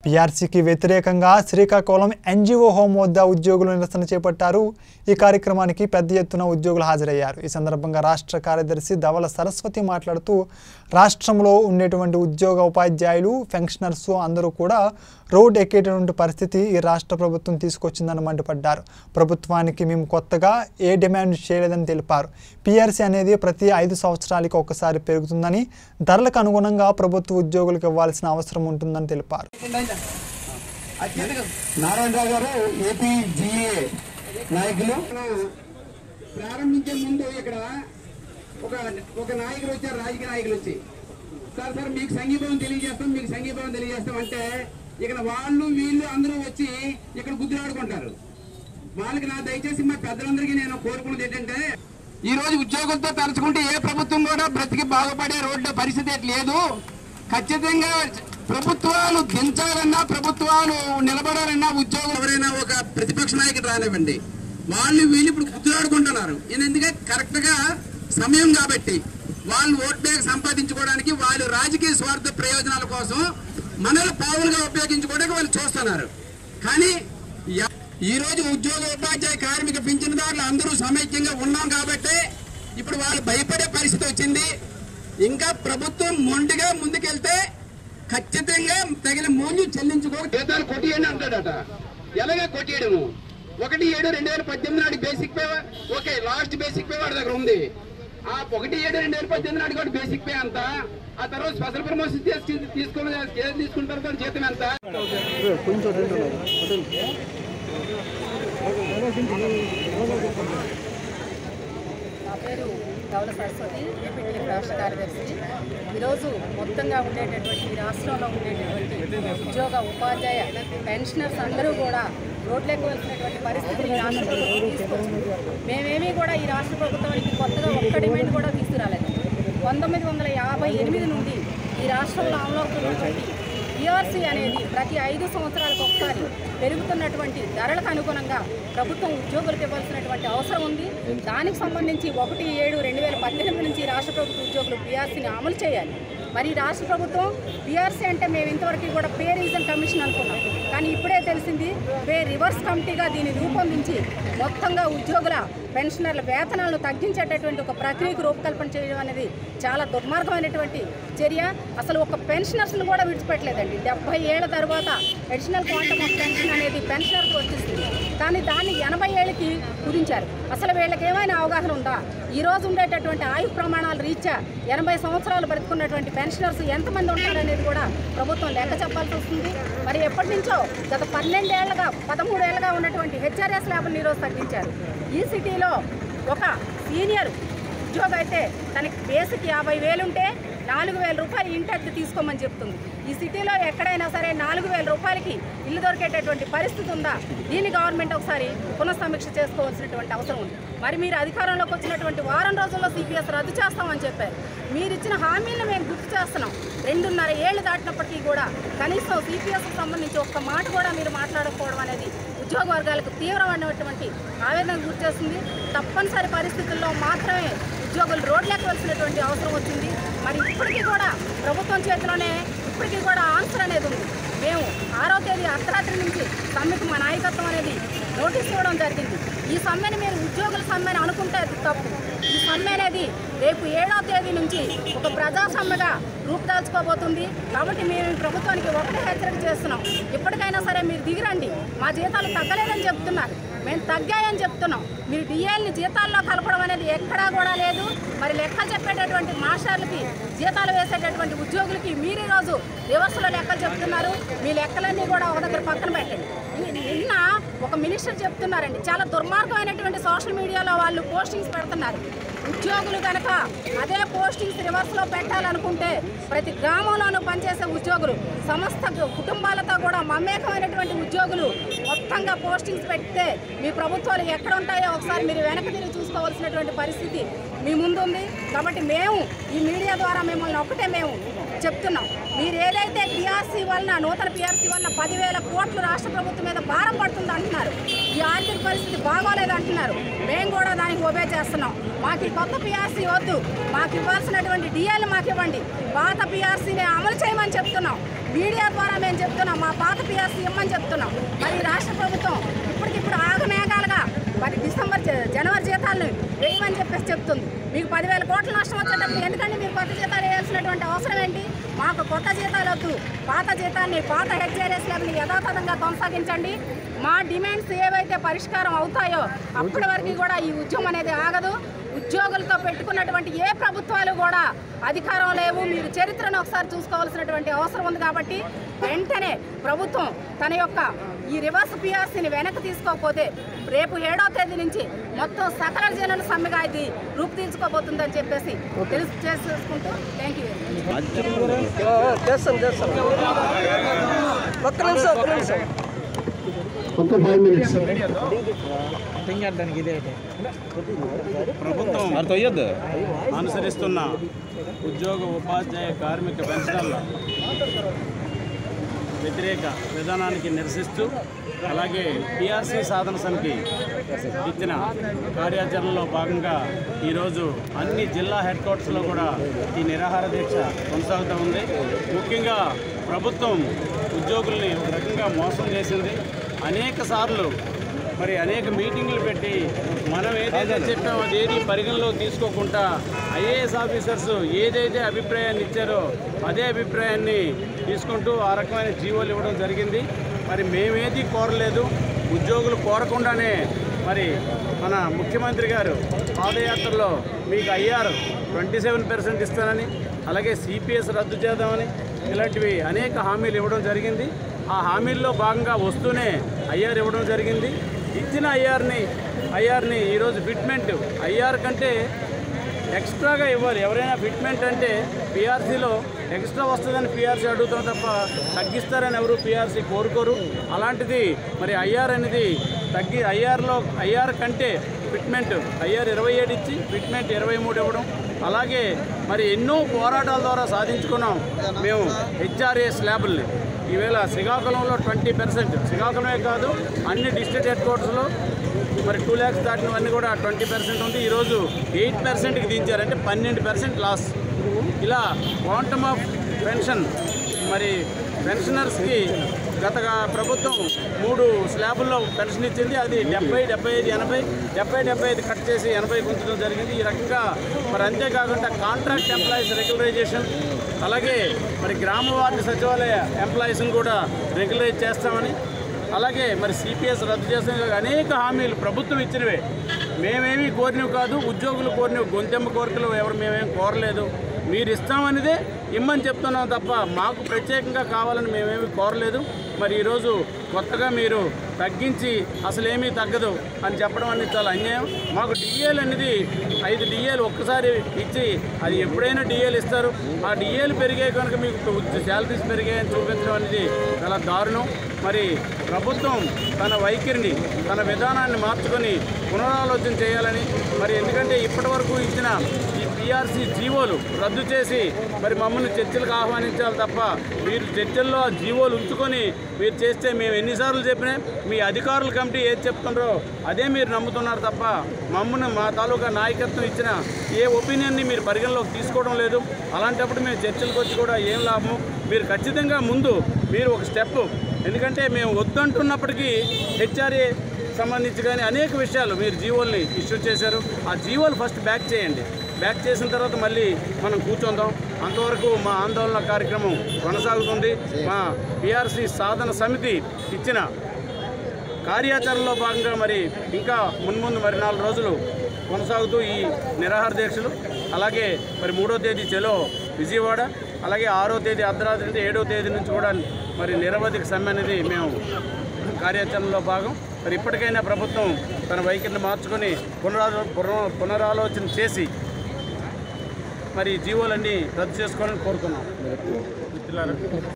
పీఆర్సీకి వ్యతిరేకంగా Srikakulam NGO home వద్ద ఉద్యోగులు నిరసన చేపట్టారు ఈ కార్యక్రమానికి పెద్ద ఎత్తున ఉద్యోగులు హాజరయ్యారు ఈ సందర్భంగా రాష్ట్ర కార్యదర్శి ధవల సరస్వతి మాట్లాడుతూ రాష్ట్రంలో ఉండేటువంటి ఉద్యోగ ఉపాధ్యాయులు పెన్షనర్స్ అందరూ కూడా రోడ్ ఎక్కేటటువంటి పరిస్థితి ఈ రాష్ట్ర ప్రభుత్వం తీసుకొచ్చిందని మండిపడ్డారు ప్రభుత్వానికి మేము కొత్తగా ఏ డిమాండ్ చేయలేదని తెలిపారు పీఆర్సీ అనేది ప్రతి ఐదు సంవత్సరాలకి ఒకసారి పెరుగుతుందని ధరలకు అనుగుణంగా ప్రభుత్వ ఉద్యోగులకు ఇవ్వాల్సిన అవసరం ఉంటుందని తెలిపారు నారాయణరావు గారు ఏపీ జిఏ నాయకులు ప్రారంభించే ముందు ఇక్కడ ఒక ఒక నాయకులు వచ్చారు రాజకీయ నాయకులు వచ్చి సార్ సార్ మీకు సంఘీభావం తెలియజేస్తాం మీకు సంఘీభావం తెలియజేస్తాం అంటే ఇక్కడ వాళ్ళు వీళ్ళు అందరూ వచ్చి ఇక్కడ గుద్దులాడుకుంటారు వాళ్ళకి నా దయచేసి మా పెద్దలందరికీ నేను కోరుకున్నది ఏంటంటే ఈ రోజు ఉద్యోగులతో తలుచుకుంటే ఏ ప్రభుత్వం కూడా బ్రతికి బాగుపడే రోడ్డు పరిస్థితి అయితే లేదు ఖచ్చితంగా ప్రభుత్వాలు దించాలన్నా ప్రభుత్వాలు నిలబడాలన్నా ఉద్యోగులు ఎవరైనా ఒక ప్రతిపక్ష నాయకుడు రానివ్వండి వాళ్ళు వీళ్ళు ఇప్పుడు గుర్తులాడుకుంటున్నారు ఎందుకంటే కరెక్ట్ గా సమయం కాబట్టి వాళ్ళు ఓట్ బ్యాంక్ సంపాదించుకోవడానికి వాళ్ళు రాజకీయ స్వార్థ ప్రయోజనాల కోసం మనల్ని పావులుగా ఉపయోగించుకోవడానికి వాళ్ళు చూస్తున్నారు కానీ య- ఈ రోజు ఉద్యోగ ఉపాధ్యాయ కార్మిక పింఛనుదారులు అందరూ సమైక్యంగా ఉన్నాం కాబట్టి ఇప్పుడు వాళ్ళు భయపడే పరిస్థితి వచ్చింది ఇంకా ప్రభుత్వం మొండిగా ముందుకెళ్తే ఖచ్చితంగా తగిన మూల్యం చెల్లించుకో జీతాలు కొట్టియండి అంటాడట ఎలాగే కొట్టియడము ఒకటి ఏడు రెండు వేల పద్దెనిమిది నాటి basic pay okay last basic pay వాడి దగ్గర ఉంది ఆ ఒకటి ఏడు రెండు వేల పద్దెనిమిది నాటి కూడా బేసిక్ పే అంత ఆ తర్వాత స్పెషల్ ప్రమోషన్ తీసుకున్న తీసుకున్న తర్వాత జీతం ఎంత నా పేరు ధవల సరస్వతి ఏపీటీ రాష్ట్ర కార్యదర్శి ఈరోజు మొత్తంగా ఉండేటటువంటి ఈ రాష్ట్రంలో ఉండేటటువంటి ఉద్యోగ ఉపాధ్యాయ పెన్షనర్స్ అందరూ కూడా రోడ్లకు వెళ్తున్నటువంటి పరిస్థితిని ఈ రాష్ట్ర ప్రభుత్వం తీసుకొచ్చింది మేమేమీ కూడా ఈ రాష్ట్ర ప్రభుత్వానికి కొత్తగా ఒక్క డిమాండ్ కూడా తీసుకురాలేదు పంతొమ్మిది వందల యాభై ఎనిమిది నుండి ఈ రాష్ట్రంలో అమలవుతున్నటువంటి ఈఆర్సీ అనేది ప్రతి ఐదు సంవత్సరాలకు ఒకసారి పెరుగుతున్నటువంటి ధరలకు అనుగుణంగా ప్రభుత్వం ఉద్యోగులకు ఇవ్వాల్సినటువంటి అవసరం ఉంది దానికి సంబంధించి ఒకటి ఏడు రెండు వేల పద్దెనిమిది నుంచి రాష్ట్ర ప్రభుత్వ ఉద్యోగులు పీఆర్సీని అమలు చేయాలి మరి రాష్ట్ర ప్రభుత్వం పీఆర్సీ అంటే మేము ఇంతవరకు కూడా పే రీజన్ కమిషన్ అనుకున్నాం కానీ ఇప్పుడే తెలిసింది పే రివర్స్ కమిటీగా దీన్ని రూపొందించి మొత్తంగా ఉద్యోగుల పెన్షనర్ల వేతనాలను తగ్గించేటటువంటి ఒక ప్రక్రియకు రూపకల్పన చేయడం అనేది చాలా దుర్మార్గమైనటువంటి చర్య అసలు ఒక పెన్షనర్స్ను కూడా విడిచిపెట్టలేదండి డెబ్బై ఏళ్ల తర్వాత అడిషనల్ క్వాంటమ్ ఆఫ్ పెన్షన్ అనేది పెన్షనర్కి వచ్చేస్తుంది కానీ దాన్ని ఎనభై ఏళ్ళకి కుదించారు అసలు వీళ్ళకి ఏమైనా అవగాహన ఉందా ఈ రోజు ఉండేటటువంటి ఆయు ప్రమాణాలు రీత్యా ఎనభై సంవత్సరాలు బ్రతుకున్నటువంటి పెన్షనర్స్ ఎంతమంది ఉంటారనేది కూడా ప్రభుత్వం లెక్క చెప్పాల్సి వస్తుంది మరి ఎప్పటి నుంచో గత పన్నెండేళ్లుగా పదమూడేళ్లుగా ఉన్నటువంటి హెచ్ఆర్ఎస్ ల్యాబ్ని ఈరోజు తగ్గించారు ఈ సిటీలో ఒక సీనియర్ ఉద్యోగం అయితే తనకి బేసిక్ యాభై వేలు ఉంటే నాలుగు వేల రూపాయలు ఇంటి అద్దె తీసుకోమని చెప్తుంది ఈ సిటీలో ఎక్కడైనా సరే నాలుగు వేల రూపాయలకి ఇల్లు దొరికేటటువంటి పరిస్థితి ఉందా దీన్ని గవర్నమెంట్ ఒకసారి పునఃసమీక్ష చేసుకోవాల్సినటువంటి అవసరం ఉంది మరి మీరు అధికారంలోకి వచ్చినటువంటి వారం రోజుల్లో సిపిఎస్ రద్దు చేస్తామని చెప్పారు మీరు ఇచ్చిన హామీలను మేము గుర్తు చేస్తున్నాం రెండున్నర ఏళ్ళు దాటినప్పటికీ కూడా కనీసం సిపిఎస్కి సంబంధించి ఒక్క మాట కూడా మీరు మాట్లాడకపోవడం అనేది ఉద్యోగ వర్గాలకు తీవ్రమైనటువంటి ఆవేదన గురి చేస్తుంది తప్పనిసరి పరిస్థితుల్లో మాత్రమే ఉద్యోగులు రోడ్లెక్కవలసినటువంటి అవసరం వచ్చింది మరి ఇప్పటికీ కూడా ప్రభుత్వం చేతిలోనే ఇప్పటికీ కూడా ఆన్సర్ అనేది ఉంది మేము ఆరో తేదీ అర్ధరాత్రి నుంచి సమ్మెకు మా నాయకత్వం అనేది నోటీస్ ఇవ్వడం జరిగింది ఈ సమ్మెని మీరు ఉద్యోగుల సమ్మెని అనుకుంటే అది తప్పు ఈ సమ్మె అనేది రేపు ఏడో తేదీ నుంచి ఒక ప్రజా సమ్మెగా రూపుదాల్చుకోబోతుంది కాబట్టి మేము ఈ ప్రభుత్వానికి ఒకటే హెచ్చరిక చేస్తున్నాం ఇప్పటికైనా సరే మీరు దిగిరండి మా జీతాలు తగ్గలేదని చెప్తున్నారు మేము తగ్గాయని చెప్తున్నాం మీరు డిఏల్ని జీతాల్లో కలపడం అనేది ఎక్కడా కూడా లేదు మరి లెక్కలు చెప్పేటటువంటి మాస్టర్లకి జీతాలు వేసేటటువంటి ఉద్యోగులకి మీరు ఈరోజు రివర్స్లో లెక్కలు చెప్తున్నారు మీ లెక్కలన్నీ కూడా ఒక దగ్గర పక్కన పెట్టండి ని- నిన్న ఒక మినిస్టర్ చెప్తున్నారండి చాలా దుర్మార్గమైనటువంటి సోషల్ మీడియాలో వాళ్ళు పోస్టింగ్స్ పెడుతున్నారు ఉద్యోగులు కనుక అదే పోస్టింగ్స్ రివర్స్లో పెట్టాలనుకుంటే ప్రతి గ్రామంలోనూ పనిచేసే ఉద్యోగులు సమస్త కుటుంబాలతో కూడా మమేకమైనటువంటి ఉద్యోగులు మొత్తంగా పోస్టింగ్స్ పెడితే మీ ప్రభుత్వాలు ఎక్కడ ఉంటాయో ఒకసారి మీరు వెనక్కి తిరిగి చూసుకోవాల్సినటువంటి పరిస్థితి మీ ముందు ఉంది కాబట్టి మేము ఈ మీడియా ద్వారా మిమ్మల్ని ఒక్కటే మేము చెప్తున్నాం మీరు ఏదైతే పిఆర్సీ వలన నూతన పిఆర్సీ వలన పదివేల కోట్లు రాష్ట్ర ప్రభుత్వం మీద భారం పడుతుంది అంటున్నారు ఈ ఆర్థిక పరిస్థితి బాగోలేదు అంటున్నారు మేము కూడా దానికి ఒబే చేస్తున్నాం మాకు ఈ కొత్త పిఆర్సీ వద్దు మాకు ఇవ్వాల్సినటువంటి డిఎల్ మాకు ఇవ్వండి పాత పిఆర్సీని అమలు చేయమని చెప్తున్నాం మీడియా ద్వారా మేము చెప్తున్నాం మా పాత పిఎస్సీ ఇమ్మని చెప్తున్నాం మరి రాష్ట్ర ప్రభుత్వం ఇప్పటికిప్పుడు ఆగమేఘాలుగా మరి డిసెంబర్ జ- జనవరి జీతాలను వేయమని చెప్పేసి చెప్తుంది మీకు పదివేల కోట్ల నష్టం వచ్చేటప్పుడు ఎందుకంటే మీరు కొత్త జీతాలు వేయాల్సినటువంటి అవసరం ఏంటి మాకు కొత్త జీతాలు వద్దు పాత జీతాన్ని పాత హెచ్ఆర్ఎస్ లెవెల్ యథాతథంగా కొనసాగించండి మా డిమాండ్స్ ఏవైతే పరిష్కారం అవుతాయో అప్పటి వరకు కూడా ఈ ఉద్యమం అనేది ఆగదు ఉద్యోగులతో పెట్టుకున్నటువంటి ఏ ప్రభుత్వాలు కూడా అధికారం లేవు మీరు చరిత్రను ఒకసారి చూసుకోవాల్సినటువంటి అవసరం ఉంది కాబట్టి వెంటనే ప్రభుత్వం తన యొక్క ఈ రివర్స్ పిఆర్సీని వెనక్కి తీసుకోకపోతే రేపు ఏడో తేదీ నుంచి మొత్తం సకల జనుల సమ్మెగా ఇది రూపుదిద్దుకోబోతుందని చెప్పేసి తెలుసు చేసుకుంటూ థ్యాంక్ యూ చేస్తాం చేస్తాం ఒక్క నిమిషం ఒక్క నిమిషం ఒక్క ఫైవ్ మినిట్స్ ప్రభుత్వం అనుసరిస్తున్న ఉద్యోగ ఉపాధ్యాయ కార్మిక పెన్షన్ల వ్యతిరేక విధానానికి నిరసిస్తూ అలాగే పిఆర్సీ సాధన సమితి ఇచ్చిన కార్యాచరణలో భాగంగా ఈరోజు అన్ని జిల్లా హెడ్ క్వార్టర్స్లో కూడా ఈ నిరాహార దీక్ష కొనసాగుతూ ఉంది ముఖ్యంగా ప్రభుత్వం ఉద్యోగుల్ని ఒక రకంగా మోసం చేసింది అనేక సార్లు మరి అనేక మీటింగ్లు పెట్టి మనం ఏదైతే చెప్పామో అదేది పరిగణలో తీసుకోకుండా ఐఏఎస్ ఆఫీసర్స్ ఏదైతే అభిప్రాయాన్ని ఇచ్చారో అదే అభిప్రాయాన్ని తీసుకుంటూ ఆ రకమైన జీవోలు ఇవ్వడం జరిగింది మరి మేమేది కోరలేదు ఉద్యోగులు కోరకుండానే మరి మన ముఖ్యమంత్రి గారు పాదయాత్రలో మీకు ఐఆర్ ట్వంటీ సెవెన్ పర్సెంట్ ఇస్తానని అలాగే సిపిఎస్ రద్దు చేద్దామని ఇలాంటివి అనేక హామీలు ఇవ్వడం జరిగింది ఆ హామీల్లో భాగంగా వస్తూనే ఐఆర్ ఇవ్వడం జరిగింది ఇచ్చిన ఐఆర్ని ఐఆర్ని ఈరోజు ఫిట్మెంట్ ఐఆర్ కంటే ఎక్స్ట్రాగా ఇవ్వాలి ఎవరైనా ఫిట్మెంట్ అంటే పిఆర్సీలో ఎక్స్ట్రా వస్తుందని పిఆర్సీ అడుగుతాం తప్ప తగ్గిస్తారని ఎవరు పిఆర్సీ కోరుకోరు అలాంటిది మరి ఐఆర్ అనేది తగ్గి ఐఆర్లో ఐఆర్ కంటే ఫిట్మెంట్ ఐఆర్ ఇరవై ఏడు ఇచ్చి ఫిట్మెంట్ ఇరవై మూడు ఇవ్వడం అలాగే మరి ఎన్నో పోరాటాల ద్వారా సాధించుకున్నాం మేము హెచ్ఆర్ఏ స్లాబుల్ని ఈవేళ శ్రీకాకుళంలో ట్వంటీ పర్సెంట్ శ్రీకాకుళమే కాదు అన్ని డిస్ట్రిక్ట్ హెడ్ క్వార్టర్స్లో మరి టూ ల్యాక్స్ దాటినవన్నీ కూడా ట్వంటీ పర్సెంట్ ఉంది ఈరోజు ఎయిట్ పర్సెంట్కి దించారు అంటే పన్నెండు పర్సెంట్ లాస్ ఇలా క్వాంటమ్ ఆఫ్ పెన్షన్ మరి పెన్షనర్స్కి గత ప్రభుత్వం మూడు స్లాబుల్లో పెన్షన్ ఇచ్చింది అది డెబ్బై డెబ్బై ఐదు ఎనభై డెబ్బై డెబ్బై ఐదు కట్ చేసి ఎనభై గుంచడం జరిగింది ఈ రకంగా మరి అంతేకాకుండా కాంట్రాక్ట్ ఎంప్లాయీస్ రెగ్యులరైజేషన్ అలాగే మరి గ్రామ వార్డు సచివాలయ ఎంప్లాయీస్ని కూడా రెగ్యులరైజ్ చేస్తామని అలాగే మరి సిపిఎస్ రద్దు చేసిన అనేక హామీలు ప్రభుత్వం ఇచ్చినవే మేమేమీ కోరినవి కాదు ఉద్యోగులు కోరినవి గొంతెమ్మ కోరికలు ఎవరు మేమేం కోరలేదు మీరు ఇస్తామనిదే ఇమ్మని చెప్తున్నాం తప్ప మాకు ప్రత్యేకంగా కావాలని మేమేమి కోరలేదు మరి ఈరోజు కొత్తగా మీరు తగ్గించి అసలేమీ తగ్గదు అని చెప్పడం అనేది చాలా అన్యాయం మాకు డిఏలు అనేది ఐదు డిఏలు ఒక్కసారి ఇచ్చి అది ఎప్పుడైనా డిఏలు ఇస్తారు ఆ డిఏలు పెరిగే కనుక మీకు శాలరీస్ పెరిగాయని చూపించడం అనేది చాలా దారుణం మరి ప్రభుత్వం తన వైఖరిని తన విధానాన్ని మార్చుకొని పునరాలోచన చేయాలని మరి ఎందుకంటే ఇప్పటి వరకు ఇచ్చిన ఈ పిఆర్సీ జీవోలు రద్దు చేసి మరి మమ్మల్ని చర్చలకు ఆహ్వానించాలి తప్ప మీరు చర్చల్లో ఆ జీవోలు ఉంచుకొని మీరు చేస్తే మేము ఎన్నిసార్లు చెప్పినా మీ అధికారుల కమిటీ ఏది చెప్తున్నారో అదే మీరు నమ్ముతున్నారు తప్ప మమ్మల్ని మా తాలూకా నాయకత్వం ఇచ్చిన ఏ ఒపీనియన్ని మీరు పరిగణలోకి తీసుకోవడం లేదు అలాంటప్పుడు మేము చర్చలకు వచ్చి కూడా ఏం లాభం మీరు ఖచ్చితంగా ముందు మీరు ఒక స్టెప్ ఎందుకంటే మేము వద్దంటున్నప్పటికీ హెచ్ఆర్ఏ సంబంధించి కానీ అనేక విషయాలు మీరు జీవోల్ని ఇష్యూ చేశారు ఆ జీవోలు ఫస్ట్ బ్యాక్ చేయండి బ్యాక్ చేసిన తర్వాత మళ్ళీ మనం కూర్చుందాం అంతవరకు మా ఆందోళన కార్యక్రమం కొనసాగుతుంది మా పిఆర్సి సాధన సమితి ఇచ్చిన కార్యాచరణలో భాగంగా మరి ఇంకా మున్ముందు మరి నాలుగు రోజులు కొనసాగుతూ ఈ నిరాహార దీక్షలు అలాగే మరి మూడో తేదీ చెలో విజయవాడ అలాగే ఆరో తేదీ అర్ధరాత్రి నుంచి ఏడో తేదీ నుంచి కూడా మరి నిరవధిక సమ్మె అనేది మేము కార్యాచరణలో భాగం మరి ఇప్పటికైనా ప్రభుత్వం తన వైఖరిని మార్చుకొని పునరా పునరా- పునరాలోచన చేసి మరి జీవోలన్నీ రద్దు చేసుకోవాలని కోరుతున్నాం